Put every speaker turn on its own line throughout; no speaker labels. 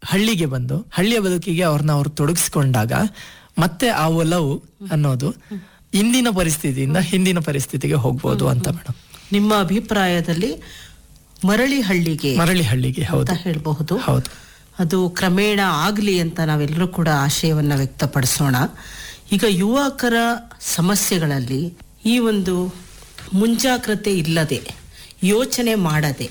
ಹಳ್ಳಿಗೆ ಬಂದು ಹಳ್ಳಿಯ ಬದುಕಿಗೆ ಅವ್ರನ್ನ ಅವ್ರು ತೊಡಗಿಸ್ಕೊಂಡಾಗ ಮತ್ತೆ ಆ ಒಲವು ಅನ್ನೋದು ಇಂದಿನ ಪರಿಸ್ಥಿತಿಯಿಂದ ಹಿಂದಿನ ಪರಿಸ್ಥಿತಿಗೆ ಹೋಗ್ಬೋದು ಅಂತ ಮೇಡಮ್
ನಿಮ್ಮ ಅಭಿಪ್ರಾಯದಲ್ಲಿ ಮರಳಿ ಹಳ್ಳಿಗೆ
ಮರಳಿ ಹಳ್ಳಿಗೆ
ಅಂತ
ಹೌದು
ಹೇಳಬಹುದು
ಹೌದು
ಅದು ಕ್ರಮೇಣ ಆಗ್ಲಿ ಅಂತ ನಾವೆಲ್ಲರೂ ಕೂಡ ಆಶಯವನ್ನ ವ್ಯಕ್ತಪಡಿಸೋಣ ಈಗ ಯುವಕರ ಸಮಸ್ಯೆಗಳಲ್ಲಿ ಈ ಒಂದು ಮುಂಜಾಗ್ರತೆ ಇಲ್ಲದೆ ಯೋಚನೆ ಮಾಡದೆ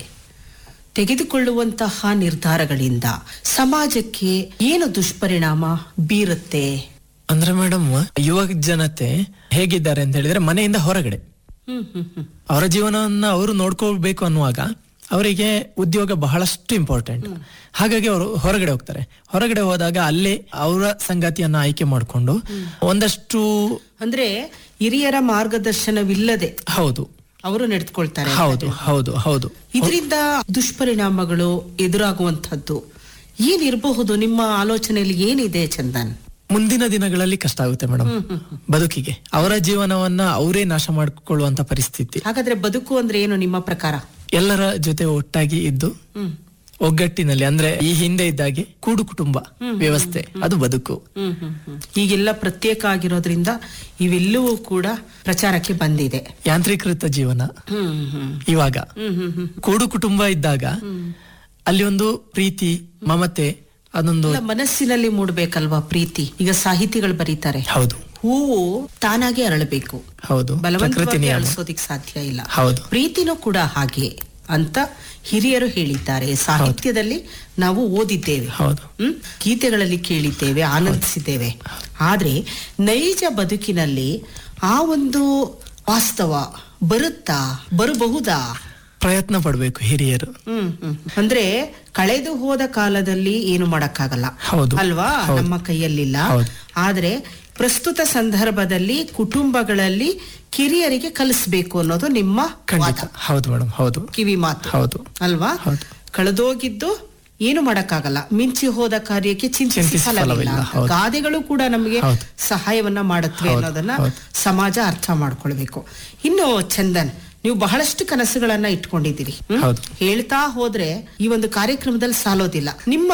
ತೆಗೆದುಕೊಳ್ಳುವಂತಹ ನಿರ್ಧಾರಗಳಿಂದ ಸಮಾಜಕ್ಕೆ ಏನು ದುಷ್ಪರಿಣಾಮ ಬೀರುತ್ತೆ
ಅಂದ್ರೆ ಮೇಡಮ್ ಯುವ ಜನತೆ ಹೇಗಿದ್ದಾರೆ ಅಂತ ಹೇಳಿದ್ರೆ ಮನೆಯಿಂದ ಹೊರಗಡೆ
ಹ್ಮ್ ಹ್ಮ್ ಹ್ಮ್
ಅವರ ಜೀವನವನ್ನ ಅವರು ನೋಡ್ಕೊಳ್ಬೇಕು ಅನ್ನುವಾಗ ಅವರಿಗೆ ಉದ್ಯೋಗ ಬಹಳಷ್ಟು ಇಂಪಾರ್ಟೆಂಟ್ ಹಾಗಾಗಿ ಅವರು ಹೊರಗಡೆ ಹೋಗ್ತಾರೆ ಹೊರಗಡೆ ಹೋದಾಗ ಅಲ್ಲೇ ಅವರ ಸಂಗಾತಿಯನ್ನ ಆಯ್ಕೆ ಮಾಡಿಕೊಂಡು ಒಂದಷ್ಟು
ಅಂದ್ರೆ ಹಿರಿಯರ ಮಾರ್ಗದರ್ಶನವಿಲ್ಲದೆ
ಹೌದು
ಅವರು ನಡೆದುಕೊಳ್ತಾರೆ
ಹೌದು ಹೌದು ಹೌದು
ಇದರಿಂದ ದುಷ್ಪರಿಣಾಮಗಳು ಎದುರಾಗುವಂತಹದ್ದು ಏನಿರಬಹುದು ನಿಮ್ಮ ಆಲೋಚನೆಯಲ್ಲಿ ಏನಿದೆ ಚಂದನ್
ಮುಂದಿನ ದಿನಗಳಲ್ಲಿ ಕಷ್ಟ ಆಗುತ್ತೆ ಮೇಡಮ್ ಬದುಕಿಗೆ ಅವರ ಜೀವನವನ್ನ ಅವರೇ ನಾಶ ಮಾಡಿಕೊಳ್ಳುವಂತ ಪರಿಸ್ಥಿತಿ
ಹಾಗಾದ್ರೆ ಬದುಕು ಅಂದ್ರೆ ಏನು ನಿಮ್ಮ ಪ್ರಕಾರ
ಎಲ್ಲರ ಜೊತೆ ಒಟ್ಟಾಗಿ ಇದ್ದು
ಹ್ಮ್
ಒಗ್ಗಟ್ಟಿನಲ್ಲಿ ಅಂದ್ರೆ ಈ ಹಿಂದೆ ಇದ್ದಾಗೆ ಕೂಡು ಕುಟುಂಬ ವ್ಯವಸ್ಥೆ ಅದು ಬದುಕು
ಹ್ಮ್ ಹ್ಮ್ ಹ್ಮ್. ಈಗೆಲ್ಲ ಪ್ರತ್ಯೇಕ ಆಗಿರೋದ್ರಿಂದ ಇವೆಲ್ಲವೂ ಕೂಡ ಪ್ರಚಾರಕ್ಕೆ ಬಂದಿದೆ
ಯಾಂತ್ರೀಕೃತ ಜೀವನ
ಹ್ಮ್ ಹ್ಮ್
ಇವಾಗ
ಹ್ಮ್ ಹ್ಮ್ ಹ್ಮ್
ಕೂಡು ಕುಟುಂಬ ಇದ್ದಾಗ ಅಲ್ಲಿ ಒಂದು ಪ್ರೀತಿ ಮಮತೆ ಅದೊಂದು
ಅಲ್ಲ, ಮನಸ್ಸಿನಲ್ಲಿ ಮೂಡ್ಬೇಕಲ್ವಾ ಪ್ರೀತಿ ಈಗ ಸಾಹಿತಿಗಳು ಬರೀತಾರೆ
ಹೌದು
ಹೂವು ತಾನಾಗೆ ಅರಳಬೇಕು
ಹೌದು ಪ್ರಕೃತಿ
ಬಲವಂತವಾಗಿ
ನಿಯಮ
ಅಳಿಸೋದಿಕ್ ಸಾಧ್ಯ ಇಲ್ಲ
ಹೌದು
ಪ್ರೀತಿನೂ ಕೂಡ ಹಾಗೆ ಅಂತ ಹಿರಿಯರು ಹೇಳಿದ್ದಾರೆ ಸಾಹಿತ್ಯದಲ್ಲಿ ನಾವು ಓದಿದ್ದೇವೆ
ಹೌದು
ಹ್ಮ್ ಗೀತೆಗಳಲ್ಲಿ ಕೇಳಿದ್ದೇವೆ ಆನಂದಿಸಿದ್ದೇವೆ ಆದ್ರೆ ನೈಜ ಬದುಕಿನಲ್ಲಿ ಆ ಒಂದು ವಾಸ್ತವ ಬರುತ್ತಾ ಬರಬಹುದಾ
ಪ್ರಯತ್ನ ಪಡ್ಬೇಕು ಹಿರಿಯರು
ಹ್ಮ್ ಹ್ಮ್ ಅಂದ್ರೆ ಕಳೆದು ಹೋದ ಕಾಲದಲ್ಲಿ ಏನು ಮಾಡಕ್ಕಾಗಲ್ಲ
ಹೌದು
ಅಲ್ವಾ ನಮ್ಮ ಕೈಯಲ್ಲಿಲ್ಲ
ಹೌದು.
ಆದ್ರೆ ಪ್ರಸ್ತುತ ಸಂದರ್ಭದಲ್ಲಿ ಕುಟುಂಬಗಳಲ್ಲಿ ಕಿರಿಯರಿಗೆ ಕಲಿಸ್ಬೇಕು ಅನ್ನೋದು ನಿಮ್ಮ
ಖಂಡಿತ ಹೌದು ಮೇಡಮ್ ಹೌದು
ಕಿವಿ ಮಾತು
ಹೌದು
ಅಲ್ವಾ
ಹೌದು.
ಕಳೆದೋಗಿದ್ದು ಏನು ಮಾಡಕ್ಕಾಗಲ್ಲ ಮಿಂಚಿ ಹೋದ ಕಾರ್ಯಕ್ಕೆ ಚಿಂತಿಸಿ
ಚಿಂತಿಸಿ
ಫಲವಿಲ್ಲ
ಫಲವಿಲ್ಲ. ಹೌದು.
ಗಾದೆಗಳು ಕೂಡ ನಮಗೆ
ಹೌದು.
ಸಹಾಯವನ್ನ ಮಾಡುತ್ತವೆ
ಹೌದು,
ಅನ್ನೋದನ್ನ
ಹೌದು.
ಸಮಾಜ ಅರ್ಥ ಮಾಡ್ಕೊಳ್ಬೇಕು ಇನ್ನು ಚಂದನ್ ನೀವು ಬಹಳಷ್ಟು ಕನಸುಗಳನ್ನ ಇಟ್ಕೊಂಡಿದ್ದೀರಿ ಹ್ಮ್?
ಹೌದು.
ಹೇಳ್ತಾ ಹೋದ್ರೆ ಈ ಒಂದು ಕಾರ್ಯಕ್ರಮದಲ್ಲಿ ಸಾಲೋದಿಲ್ಲ ನಿಮ್ಮ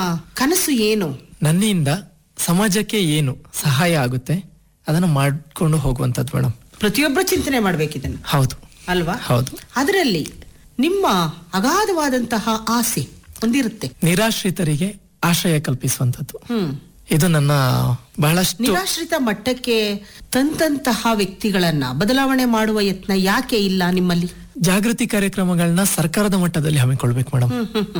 ಕನಸು ಏನು
ನನ್ನಿಂದ ಸಮಾಜಕ್ಕೆ ಏನು ಸಹಾಯ ಆಗುತ್ತೆ ಅದನ್ನ ಮಾಡ್ಕೊಂಡು ಹೋಗುವಂತದ್ದು ಮೇಡಮ್
ಪ್ರತಿಯೊಬ್ಬರು ಚಿಂತನೆ ಮಾಡ್ಬೇಕಿದನ್ನು
ಹೌದು
ಅಲ್ವಾ
ಹೌದು
ಅದರಲ್ಲಿ ನಿಮ್ಮ ಅಗಾಧವಾದಂತಹ ಆಸೆ ಒಂದಿರುತ್ತೆ
ನಿರಾಶ್ರಿತರಿಗೆ ಆಶ್ರಯ ಕಲ್ಪಿಸುವಂತದ್ದು
ಹ್ಮ್
ಇದು ನನ್ನ ಬಹಳಷ್ಟು
ನಿರಾಶ್ರಿತ ಮಟ್ಟಕ್ಕೆ ತಂದಂತಹ ವ್ಯಕ್ತಿಗಳನ್ನ ಬದಲಾವಣೆ ಮಾಡುವ ಯತ್ನ ಯಾಕೆ ಇಲ್ಲ ನಿಮ್ಮಲ್ಲಿ
ಜಾಗೃತಿ ಕಾರ್ಯಕ್ರಮಗಳನ್ನ ಸರ್ಕಾರದ ಮಟ್ಟದಲ್ಲಿ ಹಮ್ಮಿಕೊಳ್ಬೇಕು ಮೇಡಮ್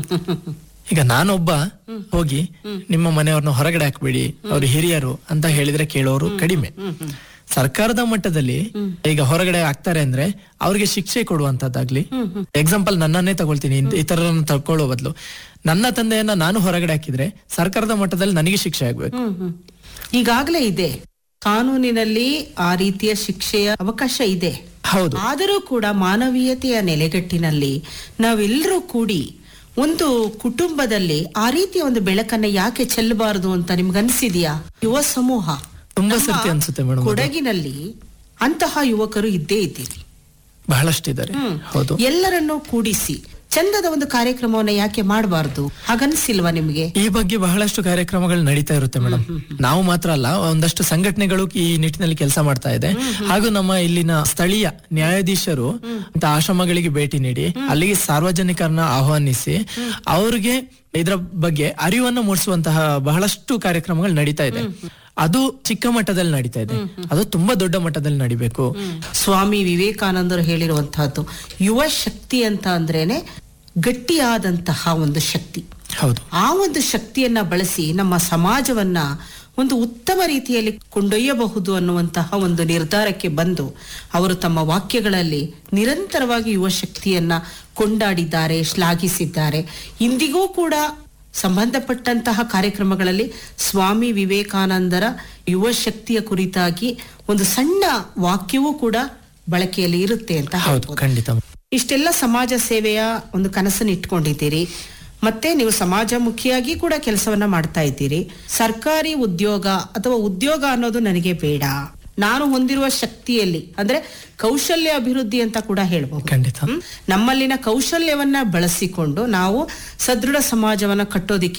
ಈಗ ನಾನೊಬ್ಬ ಹೋಗಿ ನಿಮ್ಮ ಮನೆಯವ್ರನ್ನ ಹೊರಗಡೆ ಹಾಕ್ಬಿಡಿ ಅವ್ರು ಹಿರಿಯರು ಅಂತ ಹೇಳಿದ್ರೆ ಕೇಳೋರು ಕಡಿಮೆ ಸರ್ಕಾರದ ಮಟ್ಟದಲ್ಲಿ ಈಗ ಹೊರಗಡೆ ಆಗ್ತಾರೆ ಅಂದ್ರೆ ಅವ್ರಿಗೆ ಶಿಕ್ಷೆ ಕೊಡುವಂತದ್ದಾಗ್ಲಿ ಎಕ್ಸಾಂಪಲ್ ನನ್ನನ್ನೇ ತಗೊಳ್ತೀನಿ ಇನ್- ಇತರರನ್ನ ತಗೊಳ್ಳೋ ಬದಲು ನನ್ನ ತಂದೆಯನ್ನ ನಾನು ಹೊರಗಡೆ ಹಾಕಿದ್ರೆ ಸರ್ಕಾರದ ಮಟ್ಟದಲ್ಲಿ ನನಗೆ ಶಿಕ್ಷೆ ಆಗ್ಬೇಕು
ಹ್ಮ್ ಹ್ಮ್ ಈಗಾಗಲೇ ಇದೆ ಕಾನೂನಿನಲ್ಲಿ ಆ ರೀತಿಯ ಶಿಕ್ಷೆಯ ಅವಕಾಶ ಇದೆ
ಹೌದು
ಆದರೂ ಕೂಡ ಮಾನವೀಯತೆಯ ನೆಲೆಗಟ್ಟಿನಲ್ಲಿ ನಾವೆಲ್ಲರೂ ಕೂಡಿ ಒಂದು ಕುಟುಂಬದಲ್ಲಿ ಆ ರೀತಿಯ ಒಂದು ಬೆಳಕನ್ನ ಯಾಕೆ ಚೆಲ್ಲಬಾರದು ಅಂತ ನಿಮ್ಗನ್ಸಿದ್ಯಾ ಯುವ ಸಮೂಹ
ತುಂಬಾ
ನಮ್ಮ
ಸರ್ತಿ ಅನ್ಸುತ್ತೆ ಮೇಡಮ್
ಕೊಡಗಿನಲ್ಲಿ ಅಂತಹ ಯುವಕರು ಇದ್ದೇ ಇದ್ದೀರಿ
ಬಹಳಷ್ಟಿದ್ದಾರೆ ಹೌದು
ಎಲ್ಲರನ್ನೂ ಕೂಡಿಸಿ ಚಂದದ ಒಂದು ಕಾರ್ಯಕ್ರಮವನ್ನ ಯಾಕೆ ಮಾಡಬಾರದು ಹಾಗನ್ಸಿಲ್ವಾ ನಿಮ್ಗೆ
ಈ ಬಗ್ಗೆ ಬಹಳಷ್ಟು ಕಾರ್ಯಕ್ರಮಗಳು ನಡೀತಾ ಇರುತ್ತೆ ಮೇಡಮ್ ನಾವು ಮಾತ್ರ ಅಲ್ಲ ಒಂದಷ್ಟು ಸಂಘಟನೆಗಳು ಈ ನಿಟ್ಟಿನಲ್ಲಿ ಕೆಲಸ ಮಾಡ್ತಾ ಇದೆ ಹಾಗೂ ನಮ್ಮ ಇಲ್ಲಿನ ಸ್ಥಳೀಯ ನ್ಯಾಯಾಧೀಶರು ಅಂತ ಆಶ್ರಮಗಳಿಗೆ ಭೇಟಿ ನೀಡಿ ಅಲ್ಲಿಗೆ ಸಾರ್ವಜನಿಕರನ್ನ ಆಹ್ವಾನಿಸಿ ಅವ್ರಿಗೆ ಇದರ ಬಗ್ಗೆ ಅರಿವನ್ನು ಮೂಡಿಸುವಂತಹ ಬಹಳಷ್ಟು ಕಾರ್ಯಕ್ರಮಗಳು ನಡೀತಾ ಇದೆ ಅದು ಚಿಕ್ಕ ಮಟ್ಟದಲ್ಲಿ ನಡೀತಾ ಇದೆ ಅದು ತುಂಬಾ ದೊಡ್ಡ ಮಟ್ಟದಲ್ಲಿ ನಡಿಬೇಕು
ಸ್ವಾಮಿ ವಿವೇಕಾನಂದರು ಹೇಳಿರುವಂತಹದ್ದು ಯುವ ಶಕ್ತಿ ಅಂತ ಅಂದ್ರೇನೆ ಗಟ್ಟಿಯಾದಂತಹ ಒಂದು ಶಕ್ತಿ
ಹೌದು
ಆ ಒಂದು ಶಕ್ತಿಯನ್ನ ಬಳಸಿ ನಮ್ಮ ಸಮಾಜವನ್ನ ಒಂದು ಉತ್ತಮ ರೀತಿಯಲ್ಲಿ ಕೊಂಡೊಯ್ಯಬಹುದು ಅನ್ನುವಂತಹ ಒಂದು ನಿರ್ಧಾರಕ್ಕೆ ಬಂದು ಅವರು ತಮ್ಮ ವಾಕ್ಯಗಳಲ್ಲಿ ನಿರಂತರವಾಗಿ ಯುವ ಶಕ್ತಿಯನ್ನ ಕೊಂಡಾಡಿದ್ದಾರೆ ಶ್ಲಾಘಿಸಿದ್ದಾರೆ ಇಂದಿಗೂ ಕೂಡ ಸಂಬಂಧಪಟ್ಟಂತಹ ಕಾರ್ಯಕ್ರಮಗಳಲ್ಲಿ ಸ್ವಾಮಿ ವಿವೇಕಾನಂದರ ಯುವ ಶಕ್ತಿಯ ಕುರಿತಾಗಿ ಒಂದು ಸಣ್ಣ ವಾಕ್ಯವೂ ಕೂಡ ಬಳಕೆಯಲ್ಲಿ ಇರುತ್ತೆ ಅಂತ
ಹೌದು
ಹೇಳ್ಬೋದು.
ಖಂಡಿತ
ಇಷ್ಟೆಲ್ಲ ಸಮಾಜ ಸೇವೆಯ ಒಂದು ಕನಸನ್ನು ಇಟ್ಕೊಂಡಿದ್ದೀರಿ ಮತ್ತೆ ನೀವು ಸಮಾಜಮುಖಿಯಾಗಿ ಕೂಡ ಕೆಲಸವನ್ನ ಮಾಡ್ತಾ ಇದ್ದೀರಿ ಸರ್ಕಾರಿ ಉದ್ಯೋಗ ಅಥವಾ ಉದ್ಯೋಗ ಅನ್ನೋದು ನನಗೆ ಬೇಡ ನಾನು ಹೊಂದಿರುವ ಶಕ್ತಿಯಲ್ಲಿ ಅಂದ್ರೆ ಕೌಶಲ್ಯ ಅಭಿವೃದ್ಧಿ ಅಂತ ಕೂಡ ಹೇಳ್ಬಹುದು
ಖಂಡಿತ
ಹ್ಮ್? ನಮ್ಮಲ್ಲಿನ ಕೌಶಲ್ಯವನ್ನ ಬಳಸಿಕೊಂಡು ನಾವು ಸದೃಢ ಸಮಾಜವನ್ನ ಕಟ್ಟೋದಿಕ್ಕೆ